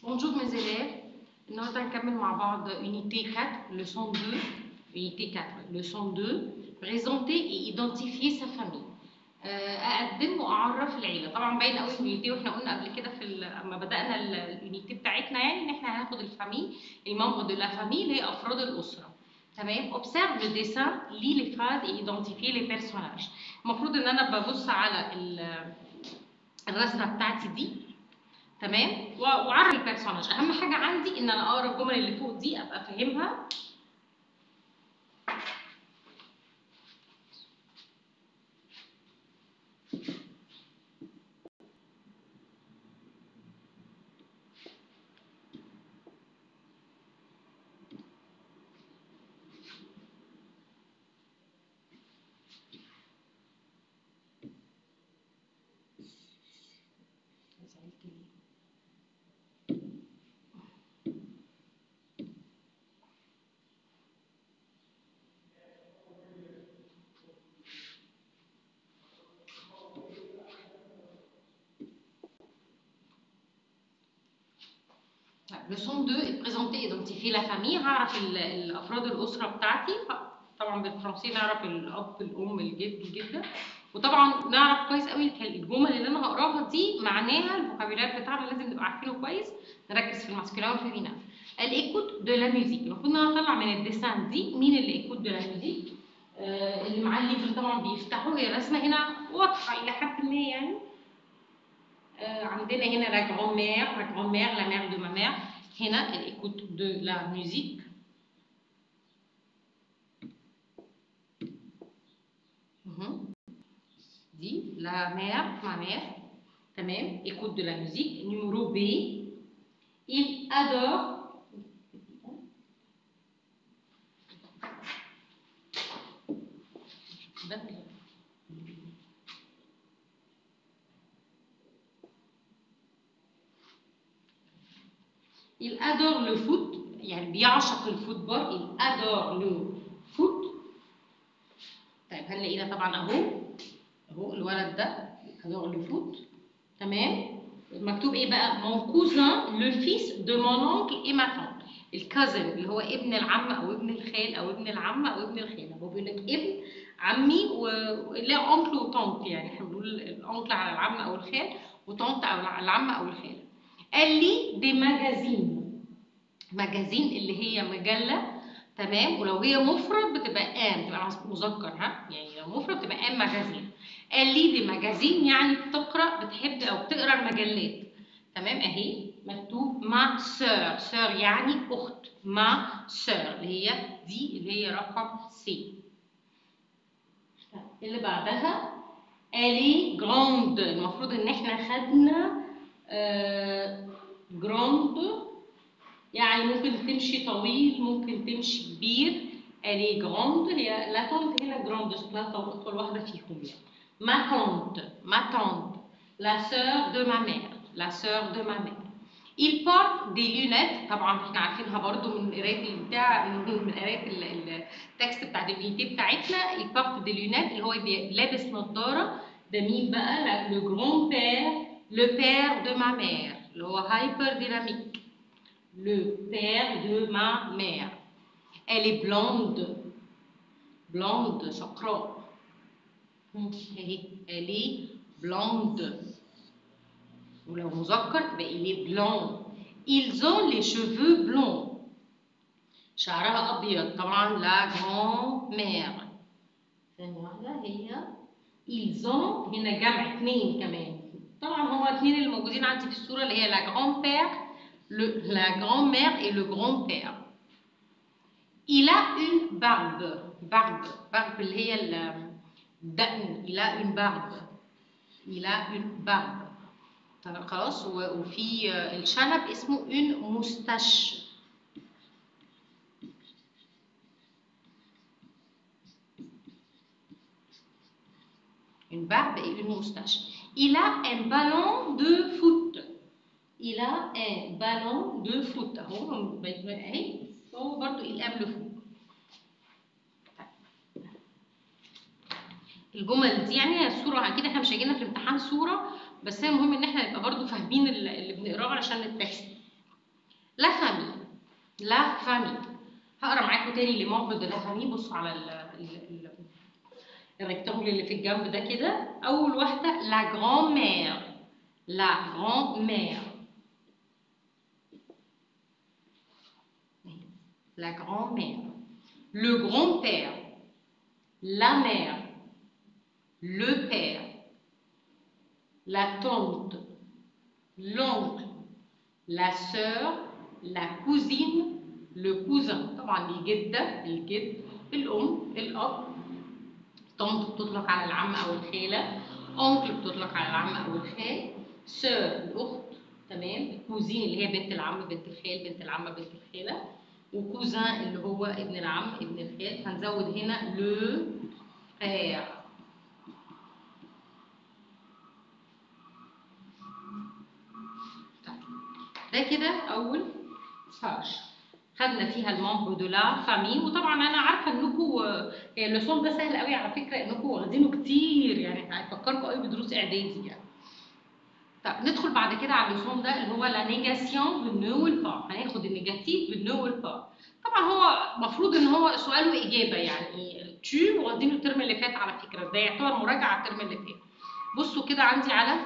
Bonjour mes élèves. النهارده هنكمل مع بعض unité 4 leçon 2 unité 4 leçon 2 présenter et identifier sa famille. آه، اقدم واعرف العيله طبعا باين قوي اليونيتي واحنا قلنا قبل كده في ال- لما بدانا ال- اليونيتي بتاعتنا يعني ان احنا هناخد الفامي الممبر دو لا فامي اللي هي افراد الاسره تمام observe le dessin lis les phrases et identifie les personnages المفروض ان انا ببص على ال- الرسمه بتاعتي دي تمام و- واعرف البيرسوناج اهم حاجه عندي ان انا اقرا الجمل اللي فوق دي ابقى فاهمها زعلت ليه؟ leçon 2 est présenter identifier la famille هعرف ال- الافراد الاسره بتاعتي طبعا بالفرنسي نعرف الاب الام الجد الجده وطبعا نعرف كويس قوي الك- الجمل اللي انا هقراها دي معناها الفوكابيولار بتاعنا لازم نبقى عارفينه كويس نركز في الماسكولين والفيمينين الايكوت دو لا ميوزيك المفروض ان انا اطلع من الديسان دي مين اللي ايكوت دو لا ميوزيك آه اللي معاه الليفر طبعا بيفتحوا هي الرسمه هنا واضحه الى حد ما يعني آه، عندنا هنا لا grand mère la grand mère la mère de ma mère هنا l'écoute de la musique Mhm. دي la mère ma mère تمام écoute de la musique numéro B il adore Il adore le foot يعني بيعشق الفوتبول il adore le foot طيب هنلاقينا طبعا اهو اهو الولد ده adore le foot تمام مكتوب ايه بقى mon cousin le fils de mon oncle et ma tante الكازن اللي هو ابن العم او ابن الخال او ابن العم او ابن الخاله هو بيقول لك ابن عمي ولا اونكل وطنط يعني احنا بنقول الانكل على العم او الخال وطنط او على العم او الخاله قال لي دي ماجازين ماجازين اللي هي مجله تمام ولو هي مفرد بتبقى ام بتبقى مذكر ها يعني لو مفرد بتبقى ام ماجازين قال لي دي ماجازين يعني بتقرا بتحب او بتقرا المجلات تمام اهي مكتوب مع سور سور يعني اخت مع سور اللي هي دي اللي هي رقم سي اللي بعدها الي جراند المفروض ان احنا خدنا جراند يعني ممكن تمشي طويل ممكن تمشي كبير الي جراند هي لا تونت هنا جراند لا تونت كل واحده فيهم يعني ما تونت ما تونت la sœur de ma mère la sœur de ma mère il porte des lunettes طبعا احنا عارفينها برضو من قرايه البتاع من من قرايه ال- ال- التكست بتاعت اليونيتي بتاعتنا il porte des lunettes اللي هو بي- لابس نظاره ده مين بقى le grand père le père de ma mère اللي هو هايبر ديناميك le père de ma mère elle est blonde blonde شقراء هم، اهي elle est blonde ولو مذكر تبقى il est blanc ils ont les cheveux blonds شعرها ابيض طبعا la grand-mère ثانية واحدة هي ils ont هنا جمع اثنين كمان طبعا هو اثنين اللي موجودين عندي في الصورة اللي هي la grand-père le- la grand-mère et le grand-père il a une barbe barbe barbe اللي هي الدقن il a une barbe il a une barbe طب خلاص و- وفي آه، الشنب اسمه une moustache une barbe et une moustache il a un ballon de foot il a un ballon de foot اهو بيت- اهي هو برضو il aime le foot الجمل دي يعني هي الصوره اكيد احنا مش هيجينا في الامتحان صوره بس هي المهم ان احنا نبقى برضو فاهمين اللي اللي بنقراه علشان التكست لا فامي لا فامي هقرا معاكم تاني لي ممبر دو لا فامي بصوا على ال ال ال الريكتانجل اللي في الجنب ده كده اول واحده لا جران مير لا جران مير la grand-mère, le grand-père, la mère, le père, la tante, l'oncle, la sœur, la cousine, le cousin طبعا الجدة الجد الأم الأب طنط بتطلق على العم أو الخالة أونكل بتطلق على العم أو الخال سور الأخت تمام كوزين اللي هي بنت العم بنت الخال بنت العمة بنت الخالة وكوزان اللي هو ابن العم ابن الخال هنزود هنا لو فرير ده كده اول باج خدنا فيها المامبر دو لا فامي وطبعا انا عارفه انكم هي اللسون ده سهل قوي على فكره انكم واخدينه كتير يعني هيفكركم قوي بدروس اعدادي يعني طب ندخل بعد كده على اللسون ده اللي هو لا نيجاسيون بالنو والبا هناخد النيجاتيف بالنو والبا طبعا هو المفروض ان هو سؤال واجابه يعني تو واخدينه الترم اللي فات على فكره ده يعتبر مراجعه الترم اللي فات بصوا كده عندي على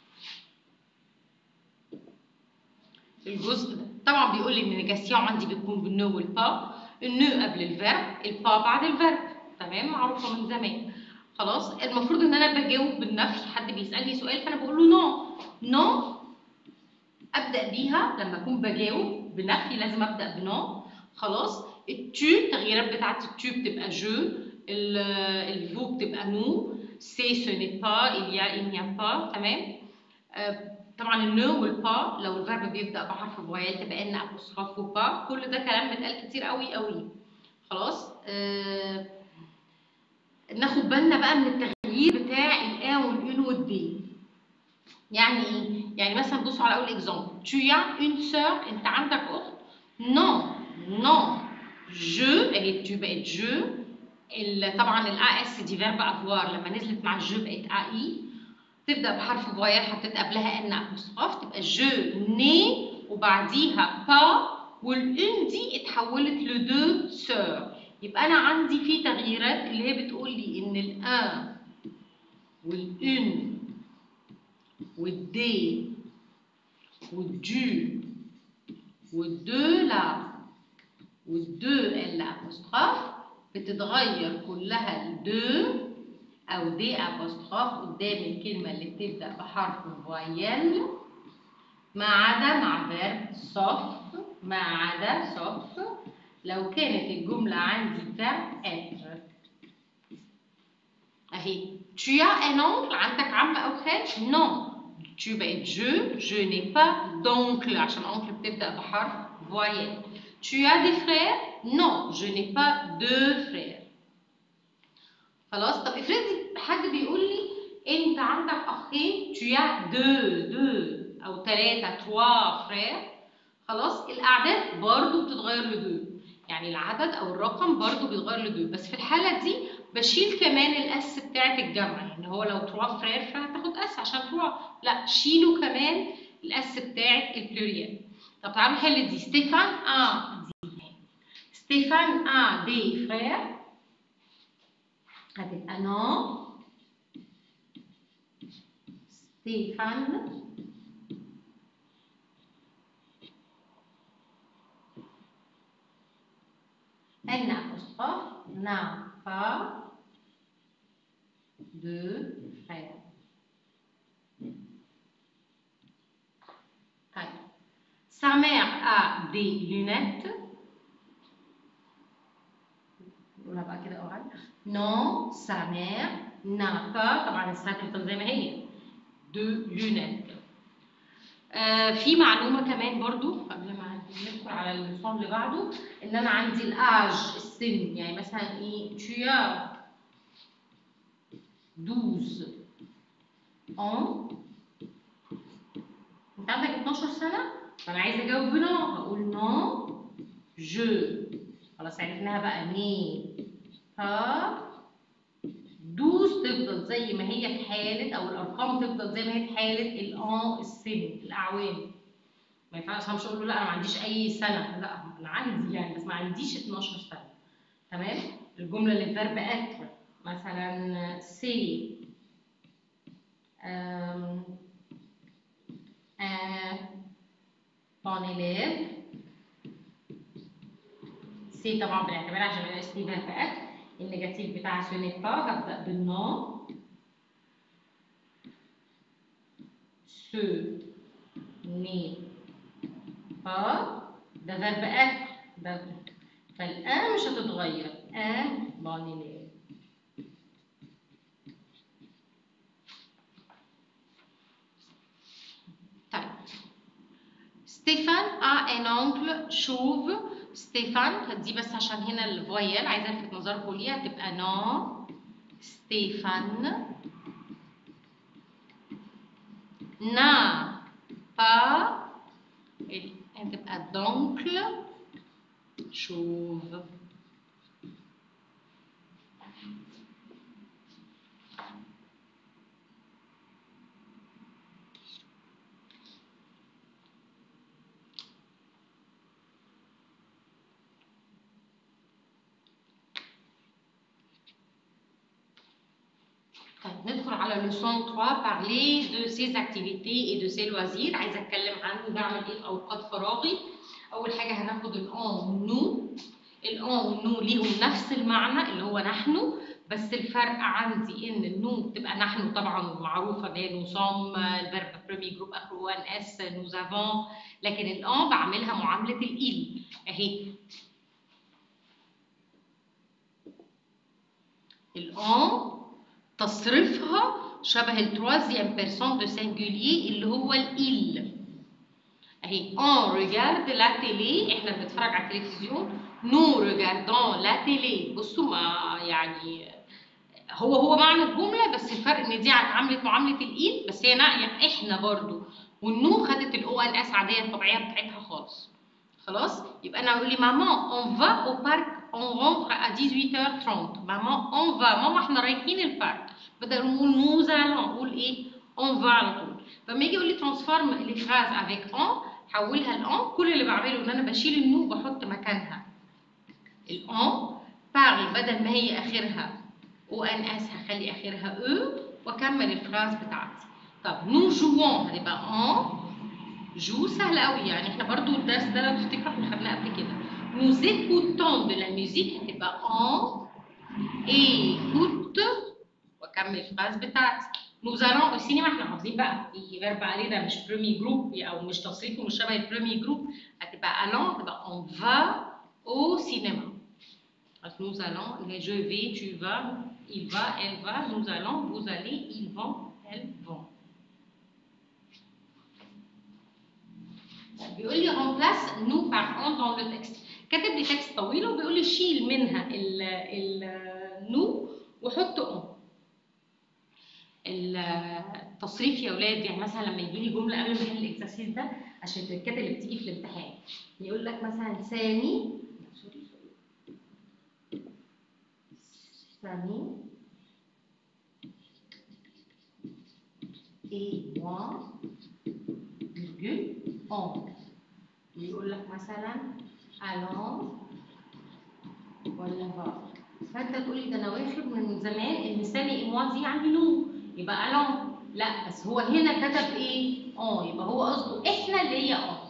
الجزء ده طبعا بيقول لي ان النيجاسيون عندي بتكون بالنو والبا النو قبل الفيرب البا بعد الفيرب تمام معروفه من زمان خلاص المفروض ان انا بجاوب بالنفي حد بيسالني سؤال فانا بقول له نو نو ابدا بيها لما اكون بجاوب بنفي لازم ابدا بنو خلاص التو التغييرات بتاعت التو بتبقى جو الفو بتبقى نو سي سو ني با il y a il n'y a pas تمام آه طبعا النو والبا لو الفيرب بيبدا بحرف فويال تبقى ان ابوستروف وبا كل ده كلام متقال كتير قوي قوي خلاص آه ناخد بالنا بقى من التغيير بتاع الان والان والدي يعني ايه يعني مثلا بصوا على اول اكزامبل tu as une sœur انت عندك اخت non non je اهي tu بقت je طبعا الا اس دي فيرب افوار لما نزلت مع جو بقت اي تبدا بحرف فويال حطيت قبلها ان ابوستروف تبقى جو ني وبعديها با والان دي اتحولت لدو سور يبقى انا عندي في تغييرات اللي هي بتقول لي ان الان والان والدي والدو والدو لا والدو ال ابوستروف بتتغير كلها لدو او دي ابوستروف قدام الكلمه اللي بتبدا بحرف فويال ما عدا مع فيرب صف ما عدا صف لو كانت الجمله عندي فيرب اتر اهي tu as un oncle عندك عم او خال non tu بقت je je n'ai pas d'oncle عشان oncle بتبدا بحرف voyelle tu as des frères non je n'ai pas de frères خلاص طب افرضي حد بيقول لي انت عندك اخين tu as deux deux او ثلاثه trois frères خلاص الاعداد برضو بتتغير لدو يعني العدد او الرقم برضو بيتغير لدو بس في الحاله دي بشيل كمان الاس بتاعت الجمع يعني هو لو تروا فرير فهتاخد اس عشان تروا لا شيلوا كمان الاس بتاعت البلوريال طب تعالوا نحل دي ستيفان ا دي ستيفان ا دي فرير هتبقى نو ستيفان N apostrophe n'a pas de frère. Allez. Sa mère a des lunettes. On n'a pas كده oral. Non, sa mère n'a pas طبعا الساكن زي ما هي de lunettes. آه في معلومة كمان برضو قبل ما ندخل على اللسان اللي بعده ان انا عندي الاج السن يعني مثلا ايه tu as 12 ans انت عندك 12 سنة فانا عايزة اجاوب بنو هقول نو جو خلاص عرفناها بقى ني ها 12 تفضل زي ما هي في حالة او الارقام تفضل زي ما هي في حالة الان السن الاعوام ما ينفعش مش اقول له لا انا ما عنديش اي سنه لا انا عندي يعني بس ما عنديش 12 سنه تمام الجمله اللي فيرب اتر مثلا سي un bon élève سي طبعا بنعتبرها عشان بيبقى اسمي فيرب اتر النيجاتيف بتاعها سو ني با هبدا بالنون ce n'est pas ده فيرب اتر ده فالان مش هتتغير ان بون élève طيب ستيفان a un oncle chauve ستيفان دي بس عشان هنا الفويل عايزه الفت نظركم ليها تبقى نو ستيفان n'a pas هتبقى d'oncle chauve طيب ندخل على لسون 3 parler de ses activités et de ses loisirs عايزه اتكلم عن بعمل ايه في اوقات فراغي اول حاجه هناخد الان نو الان والنو ليهم نفس المعنى اللي هو نحن بس الفرق عندي ان النو بتبقى نحن طبعا معروفه اللي هي نو سوم الفيرب بريمي جروب اخره ان اس نو افون لكن الان بعملها معامله الايل اهي الان تصريفها شبه التروازيام بيرسون دو سينجولير اللي هو الإل اهي اون ريجارد لا تيلي احنا بنتفرج على التلفزيون نو ريجاردون لا تيلي بصوا ما يعني هو هو معنى الجمله بس الفرق ان دي عملت معامله الايد بس هي يعني احنا برضو والنو خدت الاو ان اس عاديه الطبيعيه بتاعتها خالص خلاص يبقى انا اقول لي مامان اون فا او بارك اون رونتر ا 18h30 مامان اون فا ماما احنا رايحين البارك بدل نقول نوز الون نقول ايه اون فا على طول فلما يجي يقول لي ترانسفورم لي فراز افيك اون حولها لان كل اللي بعمله ان انا بشيل النو بحط مكانها الان باغي بدل ما هي اخرها او ان اس هخلي اخرها او واكمل الفراز بتاعتي طب نو جوون هتبقى ان جو سهل قوي يعني احنا برضو الدرس ده لو تفتكروا احنا خدناه قبل كده nous écoutons de la musique هتبقى on écoute واكمل الفراز بتاعتي nous allons au cinéma احنا حافظين بقى في فيرب عليه ده مش بريمي جروب او مش تصريفه مش شبه البريمي جروب هتبقى allons هتبقى on va au cinéma nous allons je vais tu vas il va elle va nous allons vous allez ils vont elles vont بيقول لي remplace nous par on dans le texte كاتب لي تكست طويله وبيقول لي شيل منها ال ال نو وحط اون التصريف يا اولاد يعني مثلا لما يجي لي جمله قبل ما احل الاكسرسيز ده عشان التركات اللي بتيجي في الامتحان يقول لك مثلا سامي سوري سوري سامي et moi virgule on يقول لك مثلا allons ولا فا فانت تقول لي ده انا واخد من زمان ان سامي ايموا دي عندي نو يبقى allons لا بس هو هنا كتب ايه؟ اه يبقى هو قصده احنا اللي هي اه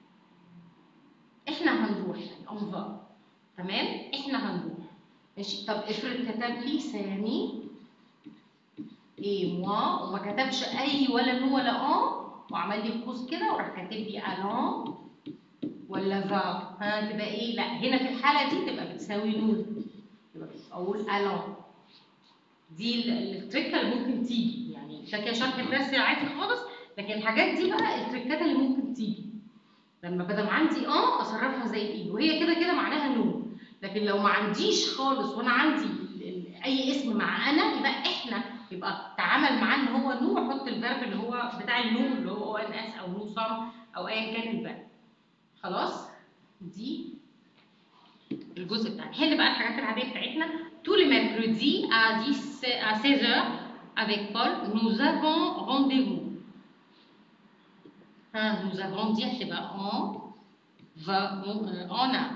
احنا هنروح يعني اون فا تمام؟ احنا هنروح ماشي طب افرض كتب لي سامي ايه موا وما كتبش اي ولا نو ولا اه وعمل لي قوس كده وراح كاتب لي allons ولا فا ها تبقى ايه لا هنا في الحاله دي تبقى بتساوي نو يبقى اقول الون دي التركه اللي ممكن تيجي يعني ده كده شرح الدرس عادي خالص لكن الحاجات دي بقى التركات اللي ممكن تيجي لما بدل عندي اه اصرفها زي الايد وهي كده كده معناها نو لكن لو ما عنديش خالص وانا عندي اي اسم مع انا يبقى احنا يبقى تعامل معاه ان هو نو واحط الفيرب اللي هو بتاع النو اللي هو او ان اس او نو صم او ايا كان الفيرب خلاص دي الجزء بتاعنا نحل بقى الحاجات العاديه بتاعتنا tous les mercredis à 10 à 16h avec Paul nous avons rendez-vous ها nous avons dit هتبقى on va on, on a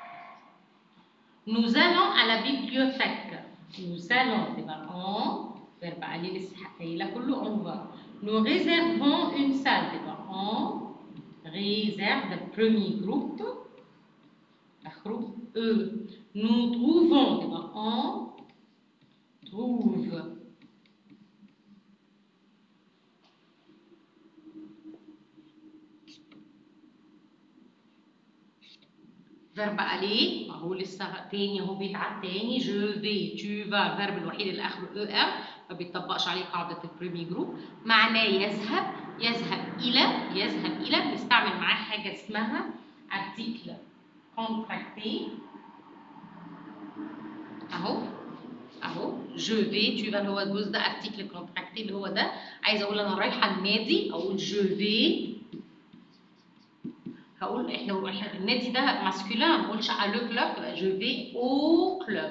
nous allons à la bibliothèque nous allons تبقى on verbe aller لسه قايله كله on va nous réservons une salle تبقى on réserve le premier groupe اخره e nous trouvons تبقى on trouve فيرب aller اهو لسه تاني اهو بيتعاد تاني جو في tu vas الفيرب الوحيد اللي اخره او ام ما بيطبقش عليه قاعده البريمي جروب معناه يذهب يذهب الى يذهب الى بنستعمل معاه حاجه اسمها article contracté اهو اهو جو في tu vas اللي هو الجزء ده article contracté اللي هو ده عايزه اقول انا رايحه النادي اقول جو في هقول احنا احنا النادي ده ماسكولين ما بقولش على لو كلوب تبقى جو في او كلوب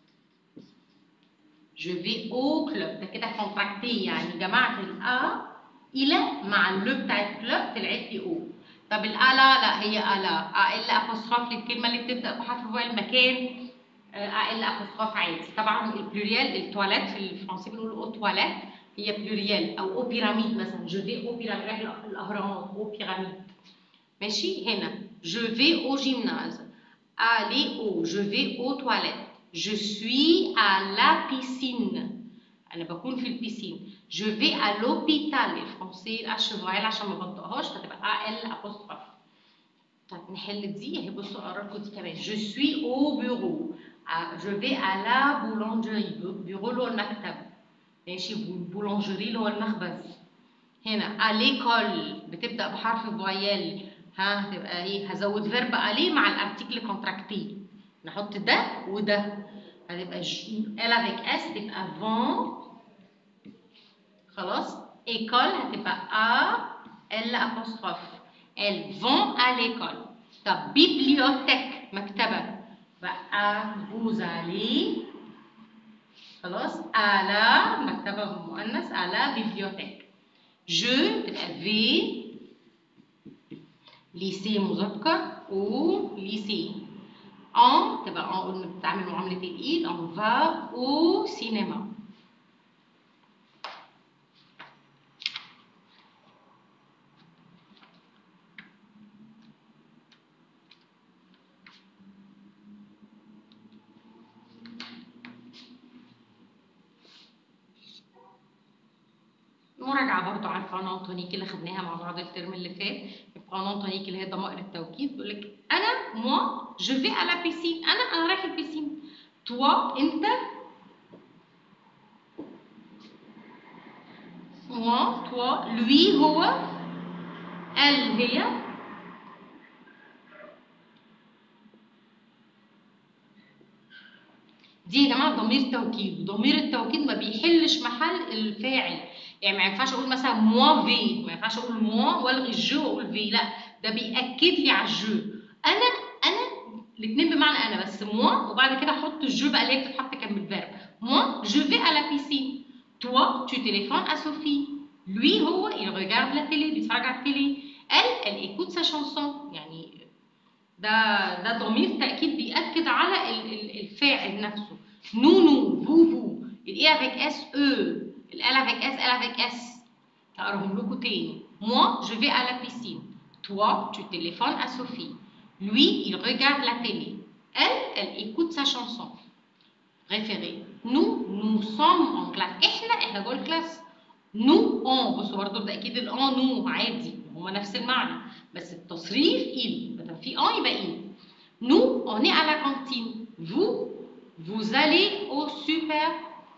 جو في او كلوب ده كده كونتراكتي يعني جمعت الا الى مع اللو بتاع الكلوب طلعت لي او طب الا لا هي الا الا ابوستروف للكلمه اللي بتبدا بحرف هو المكان الا ابوستروف عادي طبعا البلوريال التواليت في الفرنسي بنقول او تواليت هي بلوريال او او بيراميد مثلا جو في او بيراميد الاهرامات او بيراميد ماشي هنا je vais au gymnase aller au je vais aux toilettes je suis à la piscine انا بكون في البيسين je vais à l'hôpital الفرنسي الاتش فويل عشان ما بنطقهاش فتبقى ال apostrophe طيب نحل دي اهي بصوا اقرا لكم دي كمان je suis au bureau je vais à la boulangerie bureau اللي هو المكتب ماشي boulangerie اللي هو المخبز هنا à l'école بتبدا بحرف فويل ها هتبقى ايه هزود فيرب عليه مع الارتيكل كونتراكتي نحط ده وده هتبقى ال افيك اس تبقى فون خلاص ايكول هتبقى ا ال ابوستروف ال فون ا ليكول طب بيبليوتيك مكتبه بقى فوز عليه خلاص على مكتبه مؤنث على بيبليوتيك جو تبقى في ليسي مذكر و ليسي ان تبقى ان قلنا بتتعامل معامله الايد ان فا او سينما مراجعه برضو على القانون تونيك اللي خدناها مع بعض الترم اللي فات القانون تونيك اللي هي ضمائر التوكيد بيقول لك انا موا جو في على بيسين انا انا رايح البيسين توا انت موا توا لوي هو ال هي دي يا جماعه ضمير توكيد ضمير التوكيد ما بيحلش محل الفاعل يعني ما ينفعش اقول مثلا موا في ما ينفعش اقول موا والغي الجو واقول في لا ده بياكد لي على الجو انا انا الاثنين بمعنى انا بس موا وبعد كده احط الجو بقى اللي هي بتتحط كان بالفيرب موا جو في à la piscine toi tu téléphones à Sophie lui هو il regarde la télé بيتفرج على التلي elle elle écoute sa chanson يعني ده ده ضمير تاكيد بياكد على الفاعل نفسه نو نو فو فو الاي افيك اس او ال avec S, L avec S. هقراهم لكم تاني. Moi, je vais à la piscine. Toi, tu téléphones à Sophie. Lui, il regarde la télé. Elle, elle écoute sa chanson. Référé. Nous, nous sommes en classe. احنا احنا جوه الكلاس. nous on بصوا برضه ده اكيد ال on nous عادي هما نفس المعنى بس التصريف il ما دام في on يبقى il. Nous, on est à la cantine. Vous, vous allez au super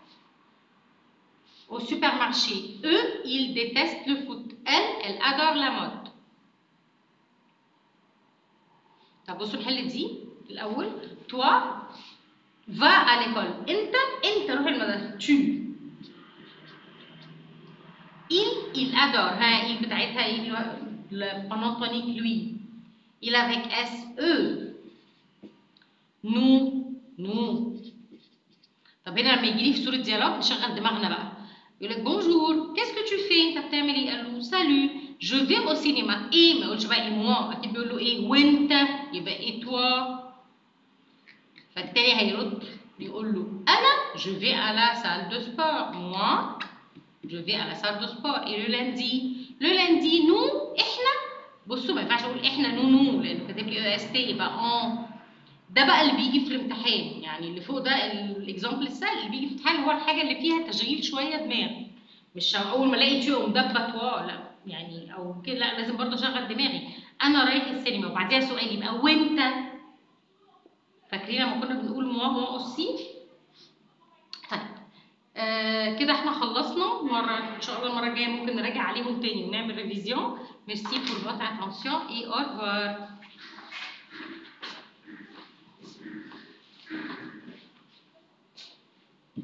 au supermarché. Eux, ils détestent le foot. Elle, elle adore la mode. طب بصوا الحل دي الأول toi va à l'école أنت أنت روح المدرسة tu il il adore ها il بتاعتها ايه القانون tonique lui il avec S eux nous nous طب هنا لما يجي لي في صورة ديالوج نشغل دماغنا بقى يقول لك بونجور كيس كو تو في انت بتعمل ايه قال له سالو جو في او سينما ايه ما يقولش بقى ايه موا اكيد بيقول له ايه وانت يبقى ايه توا فالتاني هيرد يقول له انا جو في à la salle de sport moi je vais à la salle de sport et le lundi le lundi nous احنا بصوا ما ينفعش اقول احنا نو نو لانه كاتب لي اس تي يبقى اه ده بقى اللي بيجي في الامتحان يعني اللي فوق ده الاكزامبل السهل اللي بيجي في الامتحان هو الحاجه اللي فيها تشغيل شويه دماغ مش اول ما الاقي تيو مدبت وا لا يعني او كده لا لازم برضه اشغل دماغي انا رايح السينما وبعديها سؤال يبقى وانت فاكرين لما كنا بنقول موا موا اوسي طيب آه كده احنا خلصنا مره ان شاء الله المره الجايه ممكن نراجع عليهم تاني ونعمل ريفيزيون ميرسي بور فوتر اتونسيون اي او revoir